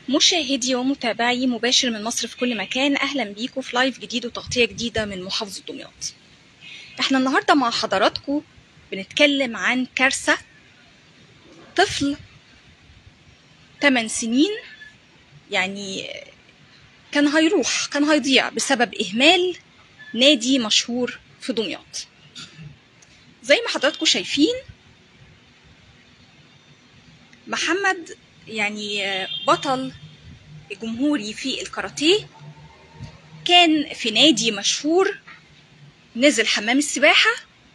مشاهدي ومتابعي مباشر من مصر في كل مكان اهلا بيكم في لايف جديد وتغطيه جديده من محافظه دمياط احنا النهارده مع حضراتكم بنتكلم عن كارثه طفل 8 سنين يعني كان هيروح كان هيضيع بسبب اهمال نادي مشهور في دمياط زي ما حضراتكم شايفين محمد يعني بطل جمهوري في الكاراتيه كان في نادي مشهور نزل حمام السباحة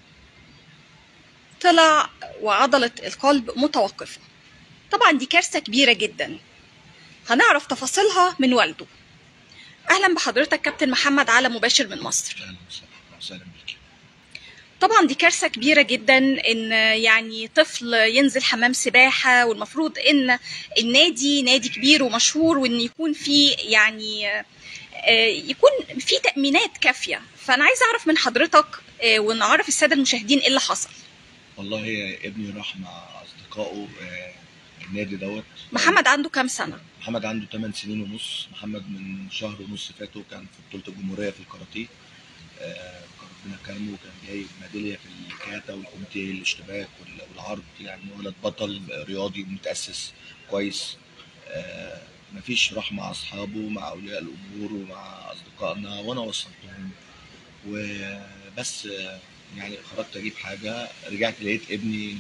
طلع وعضلة القلب متوقفة طبعا دي كارثة كبيرة جدا هنعرف تفاصيلها من والده أهلا بحضرتك كابتن محمد على مباشر من مصر اهلا وسهلا وسهلا بك طبعا دي كارثة كبيرة جدا ان يعني طفل ينزل حمام سباحة والمفروض ان النادي نادي كبير ومشهور وان يكون فيه يعني آه، يكون في تأمينات كافية فأنا عايزة أعرف من حضرتك آه، ونعرف السادة المشاهدين إيه اللي حصل والله يا ابني راح مع اصدقائه آه، النادي دوت محمد عنده كام سنة؟ محمد عنده 8 سنين ونص محمد من شهر ونص فاتوا كان في بطوله الجمهوريه في الكاراتيه آه، كان ربنا كرمه وكان جايب ميداليه في الكاتا والكوميتيه الاشتباك وال- والعرض يعني ولد بطل رياضي متاسس كويس آه، مفيش راح مع اصحابه مع اولياء الامور ومع اصدقائنا وانا وصلتهم وبس آه، يعني خرجت اجيب حاجه رجعت لقيت ابني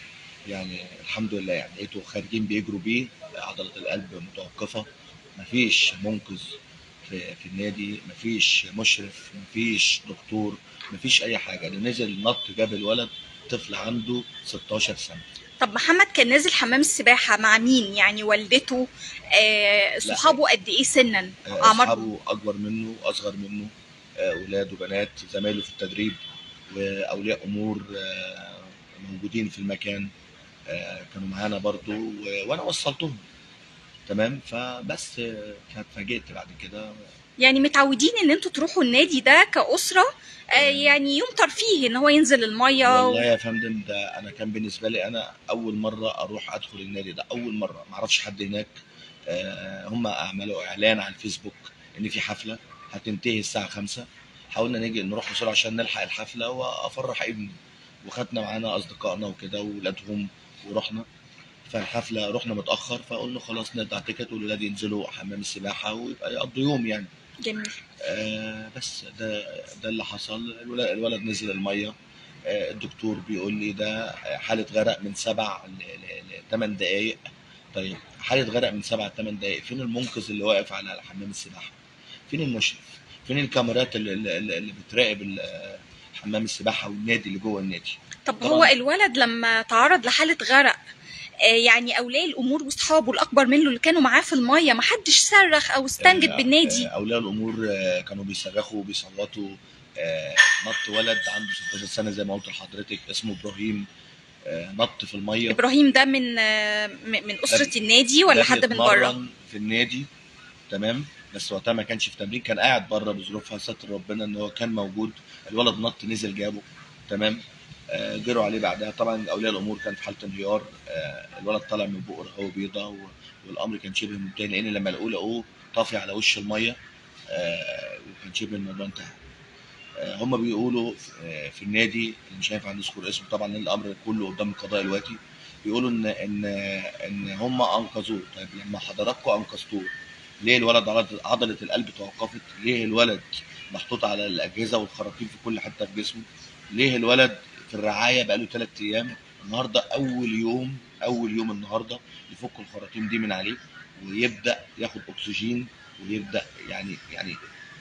يعني الحمد لله يعني لقيته خارجين بيجروا بيه عضله القلب متوقفه مفيش منقذ في, في النادي مفيش مشرف مفيش دكتور مفيش اي حاجه اللي نزل نط جاب الولد طفل عنده 16 سنه طب محمد كان نازل حمام السباحة مع مين؟ يعني والدته آه، صحابه قد إيه سنا؟ آه، أعمارهم اصحابه اكبر منه واصغر منه آه، اولاد وبنات زمايله في التدريب واولياء امور آه، موجودين في المكان آه، كانوا معانا برضو و- وانا وصلتهم تمام فبس آه، كانت فاجئت بعد كده يعني متعودين إن أنتوا تروحوا النادي ده كأسرة آه، يعني يوم ترفيهي إن هو ينزل المية والله يا فندم ده انا كان بالنسبه لي انا اول مره اروح ادخل النادي ده اول مره ما اعرفش حد هناك آه، هم عملوا اعلان على الفيسبوك ان في حفله هتنتهي الساعه 5 حاولنا نيجي نروح بسرعه عشان نلحق الحفله وافرح ابني وخدنا معانا اصدقائنا وكده واولادهم ورحنا فالحفله رحنا متاخر فقلنا خلاص نقطع تيكت والولاد ينزلوا حمام السباحه ويبقى يقضوا يوم يعني جميل آه بس ده ده اللي حصل الولد, الولد نزل الميه آه الدكتور بيقول لي ده حاله غرق من سبع ل 8 دقائق طيب حاله غرق من سبع ل 8 دقائق فين المنقذ اللي واقف على حمام السباحه؟ فين المشرف؟ فين الكاميرات اللي, اللي, اللي بتراقب ال- حمام السباحه والنادي اللي جوه النادي؟ طب طبعاً. هو الولد لما تعرض لحالة غرق آه، يعني اولياء الامور واصحابه الاكبر منه اللي كانوا معاه في الميه ما حدش صرخ او استنجد آه، بالنادي آه، اولياء الامور آه، كانوا بيصرخوا وبيصوتوا آه، نط ولد عنده 16 سنه زي ما قلت لحضرتك اسمه ابراهيم آه، نط في الميه ابراهيم ده من آه، م- من اسره النادي ولا ده حد من بره بيتمرن في النادي تمام بس وقتها ما كانش في تمرين كان قاعد بره بظروفها ستر ربنا ان هو كان موجود الولد نط نزل جابه تمام آه، جروا عليه بعدها طبعا اولياء الامور كان في حاله انهيار آه، الولد طالع من بقه رهوه بيضاء و- والامر كان شبه منتهي لان لما لقوه لقوه طافي على وش الميه آه، وكان شبه الموضوع انتهى آه، هم بيقولوا آه، في النادي اللي مش هينفع نذكر اسمه طبعا لان الامر كله قدام القضاء دلوقتي بيقولوا ان ان ان هم انقذوه طيب لما حضراتكم انقذتوه ليه الولد عضلة- عضله القلب توقفت ليه الولد محطوط على الاجهزه والخراطيم في كل حته في جسمه ليه الولد في الرعايه بقاله ثلاث ايام النهارده اول يوم اول يوم النهارده يفك الخراطيم دي من عليه ويبدا ياخد اكسجين ويبدا يعني يعني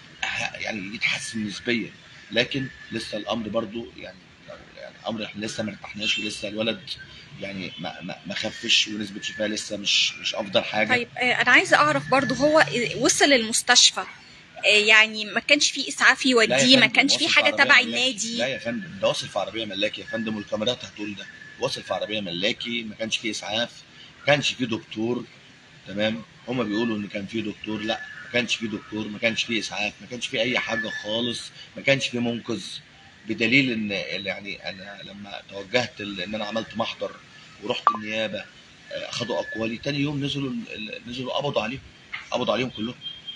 يعني يتحسن نسبيا لكن لسه الامر برضو يعني يعني امر احنا لسه ما ارتحناش ولسه الولد يعني ما ما ما خفش ونسبه شفاء لسه مش مش افضل حاجه طيب آه، انا عايزه اعرف برضو هو وصل المستشفى آه، يعني ما كانش في اسعاف لا يا يوديه ما فندم، كانش في واصل حاجه عربية تبع ملاكي. النادي لا يا فندم ده واصل في عربيه ملاكي يا فندم والكاميرات هتقول ده واصل في عربيه ملاكي ما كانش فيه اسعاف ما كانش فيه دكتور تمام هما بيقولوا ان كان فيه دكتور لا ما كانش فيه دكتور ما كانش فيه اسعاف ما كانش فيه اي حاجه خالص ما كانش فيه منقذ بدليل ان يعني انا لما توجهت ال- ان انا عملت محضر ورحت النيابه آه، خدوا اقوالي تاني يوم نزلوا ال- ال- نزلوا قبضوا عليهم قبضوا عليهم كلهم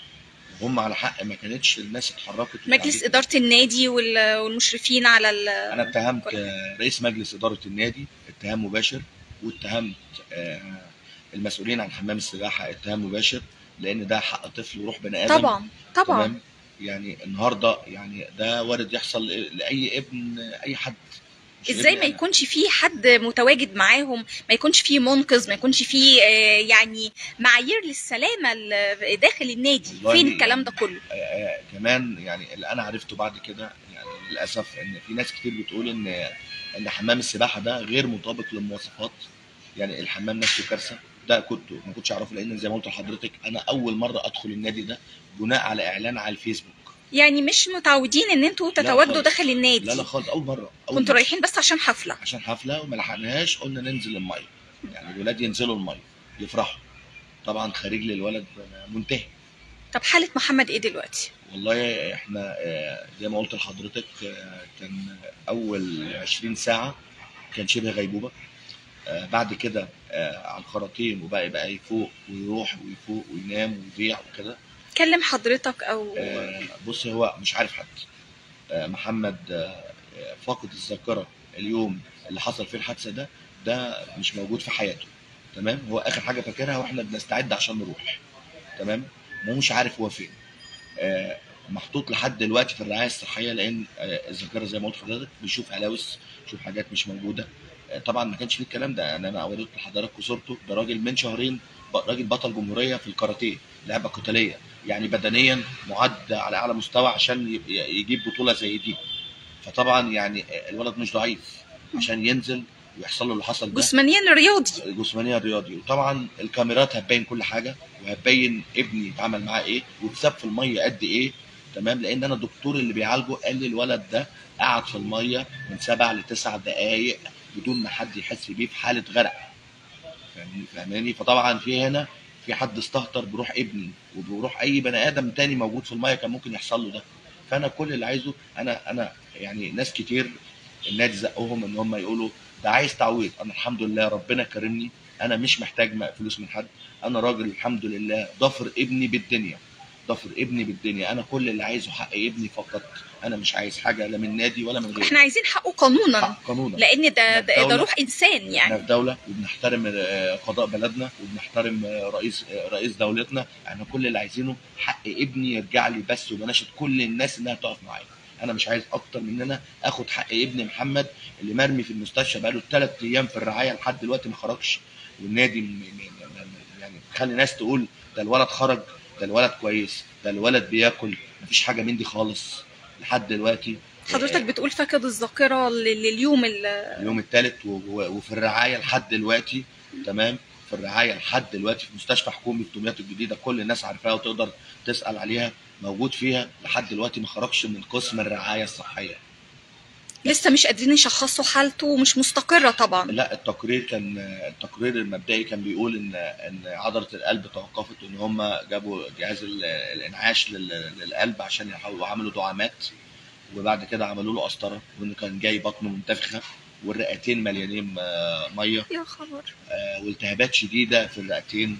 وهم على حق ما كانتش الناس اتحركت مجلس وتعديت. اداره النادي وال- والمشرفين على ال... انا اتهمت كل- آه، رئيس مجلس اداره النادي اتهام مباشر واتهمت آه، المسؤولين عن حمام السباحه اتهام مباشر لان ده حق طفل وروح بني ادم طبعا طبعا تمام يعني النهارده يعني ده وارد يحصل لاي ابن اي حد مش ازاي ابني ما أنا. يكونش في حد متواجد معاهم ما يكونش في منقذ ما يكونش في آه، يعني معايير للسلامه ال- داخل النادي والله فين يعني- الكلام ده كله آه، آه، كمان يعني اللي انا عرفته بعد كده يعني للاسف ان في ناس كتير بتقول ان ان حمام السباحه ده غير مطابق للمواصفات يعني الحمام نفسه كارثه ده كنت ما كنتش اعرفه لان زي ما قلت لحضرتك انا اول مره ادخل النادي ده بناء على اعلان على الفيسبوك يعني مش متعودين ان انتوا تتواجدوا خالص. داخل النادي لا لا خالص اول مره أول كنتوا مرة. رايحين بس عشان حفله عشان حفله وما لحقناهاش قلنا ننزل الميه يعني الولاد ينزلوا الميه يفرحوا طبعا خارج لي الولد منتهي طب حاله محمد ايه دلوقتي والله احنا آه، زي ما قلت لحضرتك آه، كان اول 20 ساعه كان شبه غيبوبه آه، بعد كده آه، على الخراطيم وبقى بقى يفوق ويروح ويفوق وينام ويضيع وكده كلم حضرتك او آه، بص هو مش عارف حد آه، محمد آه، آه، فاقد الذاكره اليوم اللي حصل فيه الحادثه ده ده مش موجود في حياته تمام هو اخر حاجه فاكرها واحنا بنستعد عشان نروح تمام هو مش عارف هو فين آه، محطوط لحد دلوقتي في الرعايه الصحيه لان آه، الذاكره زي ما قلت لحضرتك بيشوف هلاوس بيشوف حاجات مش موجوده آه، طبعا ما كانش فيه الكلام ده يعني انا اوريت لحضراتكم صورته ده راجل من شهرين ب- راجل بطل جمهوريه في الكاراتيه لعبه قتاليه يعني بدنيا معد على اعلى مستوى عشان ي- ي- يجيب بطوله زي دي فطبعا يعني الولد مش ضعيف عشان ينزل ويحصل له اللي حصل ده جسمانيا رياضي الجسمانيه الرياضي وطبعا الكاميرات هتبين كل حاجه وهتبين ابني اتعمل معاه ايه واتساب في الميه قد ايه تمام لان انا الدكتور اللي بيعالجه قال لي الولد ده قعد في الميه من سبع لتسع دقائق بدون ما حد يحس بيه في حاله غرق فاهمني فاهماني فطبعا في هنا في حد استهتر بروح ابني وبروح اي بني ادم تاني موجود في الميه كان ممكن يحصل له ده فانا كل اللي عايزه انا انا يعني ناس كتير النادي زقهم ان هم يقولوا ده عايز تعويض انا الحمد لله ربنا كرمني انا مش محتاج م- فلوس من حد انا راجل الحمد لله ضفر ابني بالدنيا ضفر ابني بالدنيا انا كل اللي عايزه حق ابني فقط انا مش عايز حاجه لا من نادي ولا من غيره احنا عايزين حقه قانونا حق قانونا لان ده ده, ده الدولة- روح انسان احنا يعني في دوله وبنحترم آه، قضاء بلدنا وبنحترم آه، رئيس آه، رئيس دولتنا احنا كل اللي عايزينه حق ابني يرجع لي بس وبناشد كل الناس انها تقف معايا انا مش عايز اكتر من ان انا اخد حق ابني محمد اللي مرمي في المستشفى بقاله ثلاث ايام في الرعايه لحد دلوقتي ما خرجش والنادي م- م- م- يعني خلي ناس تقول ده الولد خرج ده الولد كويس ده الولد بياكل مفيش حاجه من دي خالص لحد دلوقتي حضرتك بتقول فقد الذاكره لل- لليوم ال- اليوم الثالث وفي الرعايه لحد دلوقتي تمام في الرعايه لحد دلوقتي في مستشفى حكومي في دمياط الجديده كل الناس عارفاها وتقدر تسال عليها موجود فيها لحد دلوقتي ما خرجش من قسم الرعايه الصحيه لسه مش قادرين يشخصوا حالته ومش مستقره طبعا لا التقرير كان التقرير المبدئي كان بيقول ان ان عضله القلب توقفت وان هم جابوا جهاز ال- الانعاش لل- للقلب عشان يحاولوا وعملوا دعامات وبعد كده عملوا له قسطره وانه كان جاي بطنه منتفخه والرئتين مليانين آه، ميه يا خبر آه، والتهابات شديده في الرئتين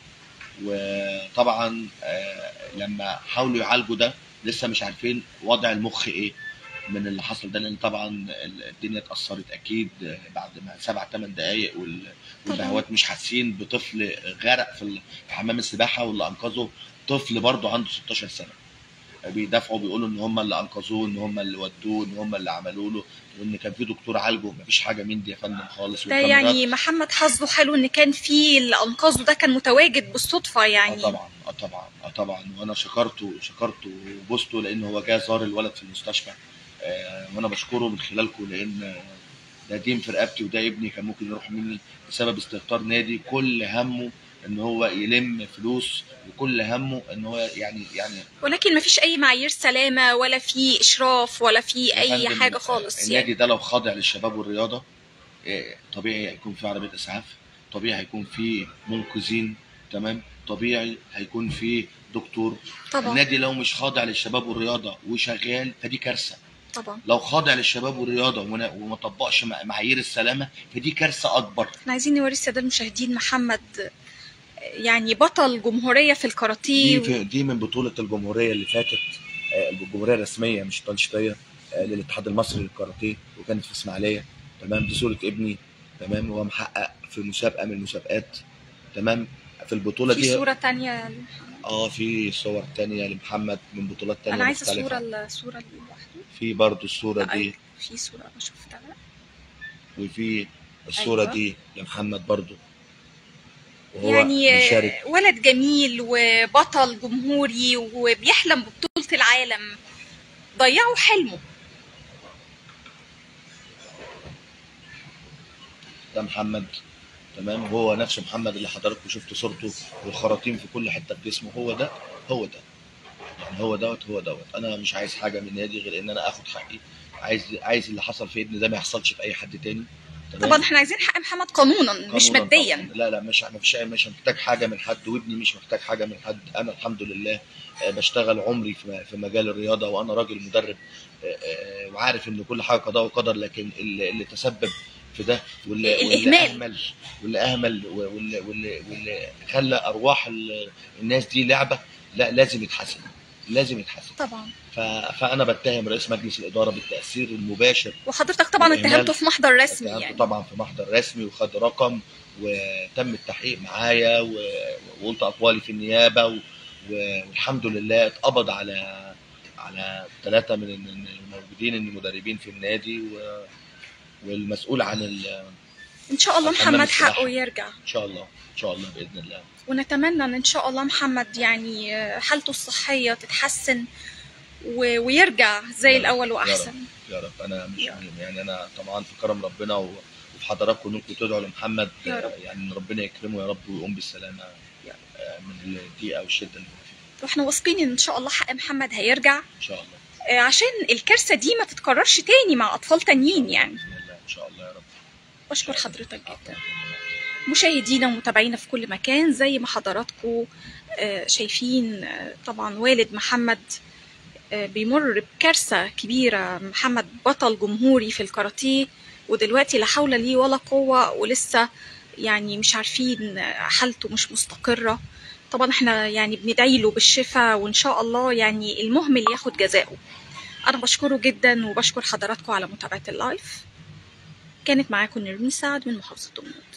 وطبعا آه، لما حاولوا يعالجوا ده لسه مش عارفين وضع المخ ايه من اللي حصل ده لان طبعا الدنيا اتاثرت اكيد آه، بعد ما سبع ثمان دقائق وال- والبهوات مش حاسين بطفل غرق في ال- في حمام السباحه واللي انقذه طفل برضه عنده 16 سنه بيدافعوا بيقولوا ان هم اللي انقذوه ان هم اللي ودوه ان هم اللي عملوا له وان كان في دكتور عالجه مفيش حاجه من دي يا فندم خالص ده والكاميرات- يعني محمد حظه حلو ان كان في اللي انقذه ده كان متواجد بالصدفه اه يعني طبعا اه طبعا اه طبعا وانا شكرته شكرته وبوسته لان هو جه زار الولد في المستشفى آه وانا بشكره من خلالكم لان آه، ده دين في رقبتي وده ابني كان ممكن يروح مني بسبب استهتار نادي كل همه ان هو يلم فلوس وكل همه ان هو يعني يعني ولكن ما فيش اي معايير سلامه ولا في اشراف ولا في يا اي فندم، حاجه خالص النادي يعني ده لو خاضع للشباب والرياضه آه، طبيعي هيكون في عربيه اسعاف طبيعي هيكون في منقذين تمام طبيعي هيكون في دكتور طبعا النادي لو مش خاضع للشباب والرياضه وشغال فدي كارثه طبعا لو خاضع للشباب والرياضه وما وما طبقش مع- معايير السلامه فدي كارثه اكبر احنا عايزين نوري الساده المشاهدين محمد يعني بطل جمهوريه في الكاراتيه دي في دي من بطوله الجمهوريه اللي فاتت آه، الجمهوريه الرسميه مش التنشيطيه آه، للاتحاد المصري للكاراتيه وكانت في اسماعيليه تمام دي صوره ابني تمام هو محقق في مسابقه من المسابقات تمام في البطوله في دي صوره تانية اه في صور تانية لمحمد من بطولات تانية انا عايزه مختلفة. الصوره الصوره اللي لوحده في برضو الصورة لا، دي في صوره انا شفتها وفي الصورة أيوة. دي لمحمد برضو وهو يعني بيشارك ولد جميل وبطل جمهوري وبيحلم ببطولة العالم ضيعوا حلمه ده محمد تمام هو نفسه محمد اللي حضراتكم شفتوا صورته والخراطيم في كل حتة في جسمه هو ده هو ده يعني هو دوت هو دوت انا مش عايز حاجة من النادي غير ان انا اخد حقي عايز عايز اللي حصل في ابني ده ما يحصلش في اي حد تاني تمام طبعا احنا عايزين حق محمد قانونا مش قانوناً ماديا طبعاً. لا لا مش مش مش محتاج حاجه من حد وابني مش محتاج حاجه من حد انا الحمد لله آه، بشتغل عمري في في مجال الرياضه وانا راجل مدرب آه، آه، وعارف ان كل حاجه قضاء وقدر لكن اللي, اللي تسبب في ده واللي, واللي الإهمال. اهمل واللي اهمل واللي, واللي, واللي خلى ارواح ال- الناس دي لعبه لا لازم يتحاسب لازم يتحاسب طبعا ف- فانا بتهم رئيس مجلس الاداره بالتاثير المباشر وحضرتك طبعا والإهمال. اتهمته في محضر رسمي اتهمته يعني طبعا في محضر رسمي وخد رقم وتم التحقيق معايا و- وقلت اقوالي في النيابه و- والحمد لله اتقبض على على ثلاثه من من الموجودين المدربين في النادي و والمسؤول عن ال- ان ان شاء الله الحمام محمد السباحة. حقه يرجع شاء الله ان شاء الله باذن الله ونتمنى ان ان شاء الله محمد يعني حالته الصحيه تتحسن و... ويرجع زي يا رب، الاول يا واحسن يا رب انا مش يا يعني انا طبعا في كرم ربنا و- وفي حضراتكم انكم تدعوا لمحمد يا رب. يعني إن ربنا يكرمه يا رب ويقوم بالسلامه يا آه، من الضيقه والشده اللي هو فيها واحنا واثقين ان ان شاء الله حق محمد هيرجع ان شاء الله آه، عشان الكارثه دي ما تتكررش تاني مع اطفال تانيين يعني باذن الله ان شاء الله يا رب بشكر حضرتك جدا مشاهدينا ومتابعينا في كل مكان زي ما حضراتكم آه، شايفين آه، طبعا والد محمد آه، بيمر بكارثة كبيرة محمد بطل جمهوري في الكاراتيه ودلوقتي لا حول ليه ولا قوة ولسه يعني مش عارفين آه، حالته مش مستقرة طبعا احنا يعني بندعي له بالشفاء وان شاء الله يعني المهمل ياخد جزاؤه انا بشكره جدا وبشكر حضراتكم على متابعة اللايف كانت معاكم نرمين سعد من محافظة دمياط